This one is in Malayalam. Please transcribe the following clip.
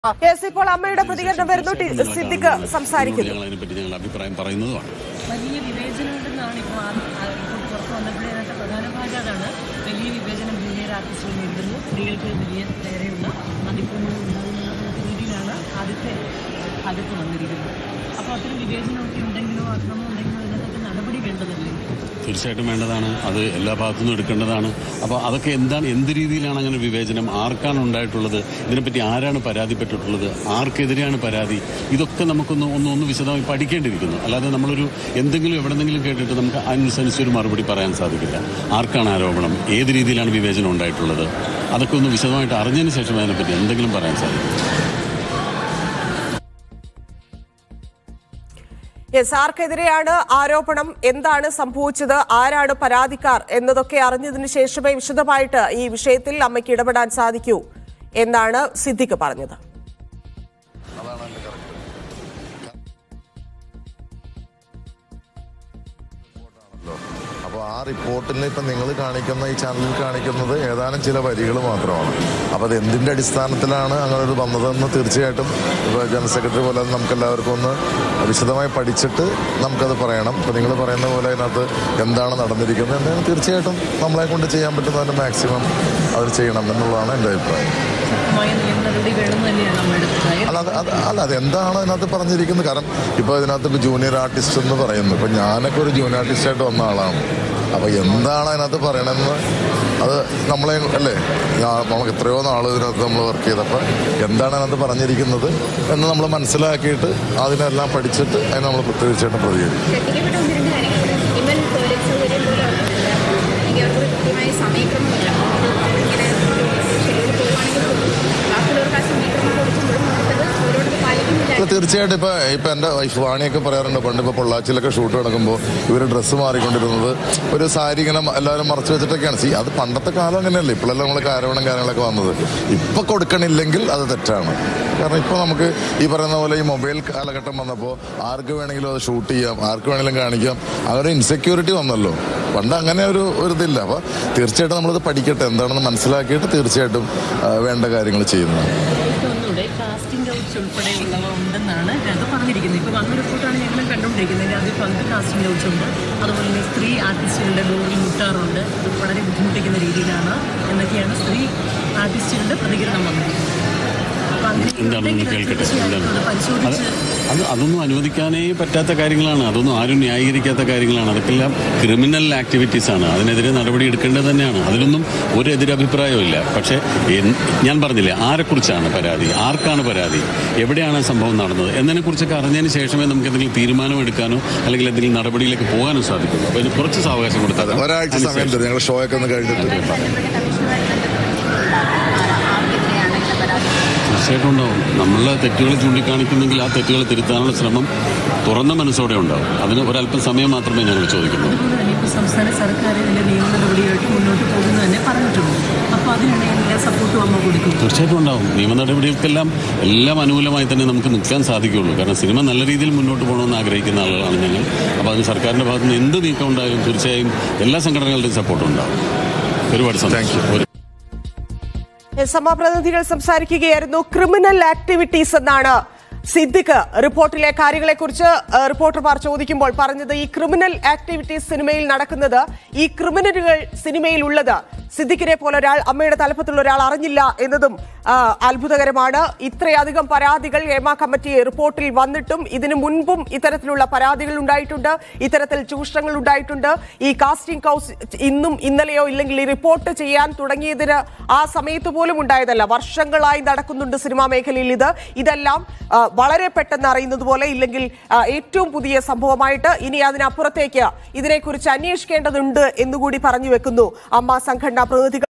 യെസ് ഇപ്പോൾ അമ്മയുടെ പ്രതികരണം വരുന്നു ടി- സിദ്ദിഖ് സംസാരിക്കുന്നു ഞങ്ങൾ അതിനെപ്പറ്റി ഞങ്ങൾ അഭിപ്രായം പറയുന്നതുമാണ് വലിയ വിവേചനമുണ്ടെന്നാണ് ഇപ്പോൾ ആ ആ റിപ്പോർട്ട് പുറത്തു വന്നപ്പോഴേ അതിനകത്ത് പ്രധാന ഭാഗം അതാണ് വലിയ വിവേചനം ജൂനിയർ ആർട്ടിസ്റ്റുകൾ നേരിടുന്നു സ്ത്രീകൾക്ക് വലിയ നേരെയുള്ള മതിപ്പൊന്നും ഉണ്ടാകുന്ന രീതിയിലാണ് ആദ്യത്തെ ഭാഗത്ത് വന്നിരിക്കുന്നത് അപ്പോൾ അത്തരം വിവേചനമൊക്കെ ഉണ്ടെങ്കിലോ അക്രമം ഉണ്ടെങ്കിലോ ഇതിനകത്തൊക്കെ നടപടി വേണ്ടതല്ലേ തീർച്ചയായിട്ടും വേണ്ടതാണ് അത് എല്ലാ ഭാഗത്തുനിന്നും എടുക്കേണ്ടതാണ് അപ്പോൾ അതൊക്കെ എന്താണ് എന്ത് രീതിയിലാണ് അങ്ങനെ വിവേചനം ആർക്കാണ് ഉണ്ടായിട്ടുള്ളത് ഇതിനെപ്പറ്റി ആരാണ് പരാതിപ്പെട്ടിട്ടുള്ളത് ആർക്കെതിരെയാണ് പരാതി ഇതൊക്കെ നമുക്കൊന്ന് ഒന്ന് ഒന്ന് വിശദമായി പഠിക്കേണ്ടിയിരിക്കുന്നു അല്ലാതെ നമ്മളൊരു എന്തെങ്കിലും എവിടെന്നെങ്കിലും കേട്ടിട്ട് നമുക്ക് അതിനനുസരിച്ച് ഒരു മറുപടി പറയാൻ സാധിക്കില്ല ആർക്കാണ് ആരോപണം ഏത് രീതിയിലാണ് വിവേചനം ഉണ്ടായിട്ടുള്ളത് അതൊക്കെ ഒന്ന് വിശദമായിട്ട് അറിഞ്ഞതിന് ശേഷം അതിനെപ്പറ്റി എന്തെങ്കിലും പറയാൻ സാധിക്കും യെസ് ആർക്കെതിരെയാണ് ആരോപണം എന്താണ് സംഭവിച്ചത് ആരാണ് പരാതിക്കാർ എന്നതൊക്കെ അറിഞ്ഞതിന് ശേഷമേ വിശദമായിട്ട് ഈ വിഷയത്തിൽ അമ്മയ്ക്ക് ഇടപെടാൻ സാധിക്കൂ എന്നാണ് സിദ്ദിഖ് പറഞ്ഞത് അപ്പോൾ ആ റിപ്പോർട്ടിൽ ഇപ്പം നിങ്ങൾ കാണിക്കുന്ന ഈ ചാനലിൽ കാണിക്കുന്നത് ഏതാനും ചില വരികൾ മാത്രമാണ് അപ്പോൾ അത് എന്തിൻ്റെ അടിസ്ഥാനത്തിലാണ് അങ്ങനെ ഒരു വന്നതെന്ന് തീർച്ചയായിട്ടും ഇപ്പോൾ ജനറൽ സെക്രട്ടറി പോലെ നമുക്ക് എല്ലാവർക്കും ഒന്ന് വിശദമായി പഠിച്ചിട്ട് നമുക്കത് പറയണം ഇപ്പോൾ നിങ്ങൾ പറയുന്ന പോലെ അതിനകത്ത് എന്താണ് നടന്നിരിക്കുന്നത് എന്ന് തീർച്ചയായിട്ടും നമ്മളെ കൊണ്ട് ചെയ്യാൻ പറ്റുന്നതിൻ്റെ മാക്സിമം അവർ ചെയ്യണം എന്നുള്ളതാണ് എൻ്റെ അഭിപ്രായം ശക്തമായ നിയമ നടപടി വേണമെന്ന് തന്നെയാണ് നമ്മൾ എടുത്തത് അല്ല അത് അത് അല്ല അത് എന്താണ് അതിനകത്ത് പറഞ്ഞിരിക്കുന്നത് കാരണം ഇപ്പോൾ ഇതിനകത്ത് ഇപ്പോൾ ജൂനിയർ ആർട്ടിസ്റ്റ് എന്ന് പറയുന്നു ഇപ്പോൾ ഞാനൊക്കെ ഒരു ജൂനിയർ ആർട്ടിസ്റ്റായിട്ട് വന്ന ആളാണ് അപ്പോൾ എന്താണ് അതിനകത്ത് പറയണമെന്ന് അത് നമ്മളെ അല്ലേ ഞാൻ നമുക്ക് എത്രയോ നാൾ ഇതിനകത്ത് നമ്മൾ വർക്ക് ചെയ്തപ്പോൾ എന്താണ് അതിനകത്ത് പറഞ്ഞിരിക്കുന്നത് എന്ന് നമ്മൾ മനസ്സിലാക്കിയിട്ട് അതിനെല്ലാം പഠിച്ചിട്ട് അതിന് നമ്മൾ തീർച്ചയായിട്ടും പ്രതികരിക്കും ശ്രദ്ധിക്കപ്പെട്ട ഒന്ന് രണ്ട് കാര്യങ്ങളുണ്ട് ഇവൻ ടോയ്ലറ്റ് സൗകര്യം പോലും അവർക്കില്ല അല്ലെങ്കിൽ അവർക്ക് കൃത്യമായ സമയക്രമമില്ല ഇങ്ങനെ ഷെഡ്യൂൾ പോവുകയാണെങ്കിൽ പോലും ബാക്കിയുള്ളവർക്ക് ആ സമയക്രമം കൊടുക്കുമ്പോഴും നമുക്കത് അവരോടത് പാലിക്കുന്നില്ല ഇപ്പോൾ തീർച്ചയായിട്ടും ഇപ്പോൾ ഇപ്പോൾ എൻ്റെ വൈഫ് വാണിയൊക്കെ പറയാറുണ്ട് പണ്ട് ഇപ്പോൾ പൊള്ളാച്ചിലൊക്കെ ഷൂട്ട് നടക്കുമ്പോൾ ഇവർ ഡ്രസ്സ് മാറിക്കൊണ്ടിരുന്നത് ഒരു സാരി ഇങ്ങനെ എല്ലാവരും മറച്ചു വെച്ചിട്ടൊക്കെയാണ് സി അത് പണ്ടത്തെ കാലം അങ്ങനെയല്ലേ ഇപ്പോഴല്ലേ നമ്മൾ കാരവണം കാര്യങ്ങളൊക്കെ വന്നത് ഇപ്പോൾ കൊടുക്കണില്ലെങ്കിൽ അത് തെറ്റാണ് കാരണം ഇപ്പോൾ നമുക്ക് ഈ പറയുന്ന പോലെ ഈ മൊബൈൽ കാലഘട്ടം വന്നപ്പോൾ ആർക്ക് വേണമെങ്കിലും അത് ഷൂട്ട് ചെയ്യാം ആർക്ക് വേണമെങ്കിലും കാണിക്കാം അങ്ങനെ ഒരു ഇൻസെക്യൂരിറ്റി വന്നല്ലോ പണ്ട് അങ്ങനെ ഒരു ഒരു ഇതില്ല അപ്പോൾ തീർച്ചയായിട്ടും നമ്മളത് പഠിക്കട്ടെ എന്താണെന്ന് മനസ്സിലാക്കിയിട്ട് തീർച്ചയായിട്ടും ആ, വേണ്ട കാര്യങ്ങൾ ചെയ്യുന്നതാണ് ഒന്നുകൂടെ കാസ്റ്റിംഗ് കൗച്ച് ഉൾപ്പെടെയുള്ളവ ഉണ്ടെന്നാണ് അത് പറഞ്ഞിരിക്കുന്നത് ഇപ്പോൾ വന്ന റിപ്പോർട്ടാണ് ഞങ്ങളും കണ്ടുകൊണ്ടിരിക്കുന്നത് അതിൽ പങ്ക് കാസ്റ്റിംഗ് കൗച്ച് ഉണ്ട് അതുപോലെ തന്നെ സ്ത്രീ ആർട്ടിസ്റ്റുകളുടെ ഡോറിൽ മുട്ടാറുണ്ട് അത് വളരെ ബുദ്ധിമുട്ടിക്കുന്ന രീതിയിലാണ് എന്നൊക്കെയാണ് സ്ത്രീ ആർട്ടിസ്റ്റുകളുടെ പ്രതികരണം വന്നിരിക്കുന്നത് അപ്പോൾ അങ്ങനെ എന്താണെന്ന് ഉണ്ടെങ്കിൽ കേൾക്കട്ടെ തീർച്ചയായിട്ടും എന്താണ് അത് അത് പരിശോധിച്ച് അത് അതൊന്നും അനുവദിക്കാനേ പറ്റാത്ത കാര്യങ്ങളാണ് അതൊന്നും ആരും ന്യായീകരിക്കാത്ത കാര്യങ്ങളാണ് അതൊക്കെല്ലാം ക്രിമിനൽ ആക്ടിവിറ്റീസ് ആണ് അതിനെതിരെ നടപടി എടുക്കേണ്ടത് തന്നെയാണ് അതിലൊന്നും ഒരു എതിരഭിപ്രായവും ഇല്ല പക്ഷേ എൻ- ഞാൻ പറഞ്ഞില്ലേ ആരെക്കുറിച്ചാണ് പരാതി ആർക്കാണ് പരാതി എവിടെയാണ് സംഭവം നടന്നത് എന്നതിനെക്കുറിച്ചൊക്കെ അറിഞ്ഞതിന് ശേഷമേ നമുക്ക് എന്തെങ്കിലും തീരുമാനമെടുക്കാനോ അല്ലെങ്കിൽ എന്തെങ്കിലും നടപടിയിലേക്ക് പോകാനും സാധിക്കുള്ളൂ അപ്പോൾ ഇതിന് കുറച്ച് സാവകാശം കൊടുത്താൽ ഒരാഴ്ച സമയം തരും ഞങ്ങൾ ഷോ ഒക്കെ ഒന്ന് കഴിഞ്ഞിട്ട് ബന്ധപ്പെട്ട കമ്മീഷണറുമായി ബന്ധപ്പെട്ട് ആർക്കെതിരെയാണ് ഇങ്ങനെ പരാതി തീർച്ചയായിട്ടും ഉണ്ടാവും നമ്മളെ തെറ്റുകൾ ചൂണ്ടിക്കാണിക്കുന്നെങ്കിൽ ആ തെറ്റുകൾ തിരുത്താനുള്ള ശ്രമം തുറന്ന മനസ്സോടെ ഉണ്ടാവും അതിന് ഒരല്പം സമയം മാത്രമേ ഞങ്ങൾ ചോദിക്കുന്നുള്ളൂ അതുകൊണ്ട് തന്നെ ഇപ്പോൾ സംസ്ഥാന സർക്കാർ ഇതിൻ്റെ നിയമ നടപടിയായിട്ട് മുന്നോട്ട് പോകുന്നു തന്നെ പറഞ്ഞിട്ടുണ്ട് അപ്പോൾ അതിനാണ് എല്ലാ സപ്പോർട്ടും അമ്മ കൊടുക്കും തീർച്ചയായിട്ടും ഉണ്ടാവും നിയമ നടപടികൾക്കെല്ലാം എല്ലാം അനുകൂലമായി തന്നെ നമുക്ക് നിൽക്കാൻ സാധിക്കുകയുള്ളൂ കാരണം സിനിമ നല്ല രീതിയിൽ മുന്നോട്ട് പോകണമെന്ന് ആഗ്രഹിക്കുന്ന ആളുകളാണ് ഞങ്ങൾ അപ്പോൾ അതിന് സർക്കാരിൻ്റെ ഭാഗത്ത് നിന്ന് എന്ത് നീക്കം ഉണ്ടായാലും തീർച്ചയായും എല്ലാ സംഘടനകളുടെയും സപ്പോർട്ട് ഉണ്ടാവും ഒരുപാട് സന്തോഷം ഒരു സമാപ്രതിനിധികൾ സംസാരിക്കുകയായിരുന്നു ക്രിമിനൽ ആക്ടിവിറ്റീസ് എന്നാണ് സിദ്ദിഖ് റിപ്പോർട്ടിലെ കാര്യങ്ങളെക്കുറിച്ച് ഏഹ്, റിപ്പോർട്ടർമാർ ചോദിക്കുമ്പോൾ പറഞ്ഞത് ഈ ക്രിമിനൽ ആക്ടിവിറ്റീസ് സിനിമയിൽ നടക്കുന്നത് ഈ ക്രിമിനലുകൾ സിനിമയിൽ ഉള്ളത് സിദ്ദിഖിനെ പോലെ ഒരാൾ അമ്മയുടെ തലപ്പത്തുള്ള ഒരാൾ അറിഞ്ഞില്ല എന്നതും ആ, അത്ഭുതകരമാണ് ഇത്രയധികം പരാതികൾ ഹേമ കമ്മിറ്റി റിപ്പോർട്ടിൽ വന്നിട്ടും ഇതിനു മുൻപും ഇത്തരത്തിലുള്ള പരാതികൾ ഉണ്ടായിട്ടുണ്ട് ഇത്തരത്തിൽ ചൂഷണങ്ങൾ ഉണ്ടായിട്ടുണ്ട് ഈ കാസ്റ്റിംഗ് കൗസ് ഇന്നും ഇന്നലെയോ ഇല്ലെങ്കിൽ ഈ റിപ്പോർട്ട് ചെയ്യാൻ തുടങ്ങിയതിന് ആ സമയത്ത് പോലും ഉണ്ടായതല്ല വർഷങ്ങളായി നടക്കുന്നുണ്ട് സിനിമാ മേഖലയിൽ ഇത് ഇതെല്ലാം ആ, വളരെ പെട്ടെന്ന് അറിയുന്നത് പോലെ ഇല്ലെങ്കിൽ ആ, ഏറ്റവും പുതിയ സംഭവമായിട്ട് ഇനി അതിനപ്പുറത്തേക്ക് ഇതിനെക്കുറിച്ച് അന്വേഷിക്കേണ്ടതുണ്ട് എന്നുകൂടി പറഞ്ഞു വെക്കുന്നു അമ്മ സംഘടനാ പ്രതിനിധികൾ